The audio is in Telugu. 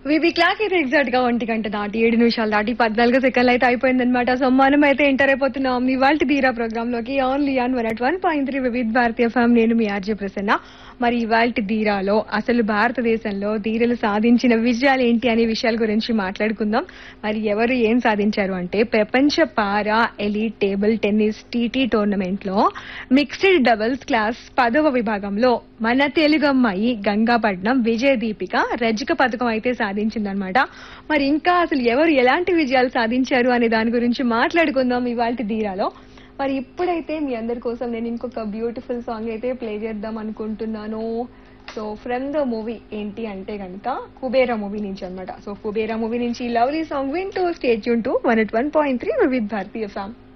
వివి క్లాక్ అయితే ఎగ్జాక్ట్ గా ఒంటి గంట దాటి ఏడు నిమిషాలు దాటి పద్నాలుగు సెకండ్లు అయితే అయిపోయిందనమాట సో మనం అయితే ఎంటర్ అయిపోతున్నాం ఇవాళ ధీరా ప్రోగ్రామ్ లోకి only on one at one point three Vividh Bharati FM నేను మీ ఆర్జే ప్రసన్న మరి ఇవాళ ధీరాలో అసలు భారతదేశంలో ధీరలు సాధించిన విజయాలు ఏంటి అనే విషయాల గురించి మాట్లాడుకుందాం మరి ఎవరు ఏం సాధించారు అంటే ప్రపంచ para elite table tennis TT tournament లో మిక్స్డ్ డబుల్స్ క్లాస్ పదవ విభాగంలో మన తెలుగు అమ్మాయి గంగాపట్నం విజయ దీపిక రజక పథకం అయితే సాధించిందనమాట మరి ఇంకా అసలు ఎవరు ఎలాంటి విజయాలు సాధించారు అనే దాని గురించి మాట్లాడుకుందాం ఇవాళ ధీరాలో మరి ఇప్పుడైతే మీ అందరి కోసం నేను ఇంకొక బ్యూటిఫుల్ సాంగ్ అయితే ప్లే చేద్దాం అనుకుంటున్నాను సో ఫ్రమ్ ద మూవీ ఏంటి అంటే కనుక కుబేరా మూవీ నుంచి అన్నమాట సో కుబేరా మూవీ నుంచి లవ్లీ సాంగ్ వింటూ స్టేట్ యూన్ to one at one point three with Bharati ఫ్యామ్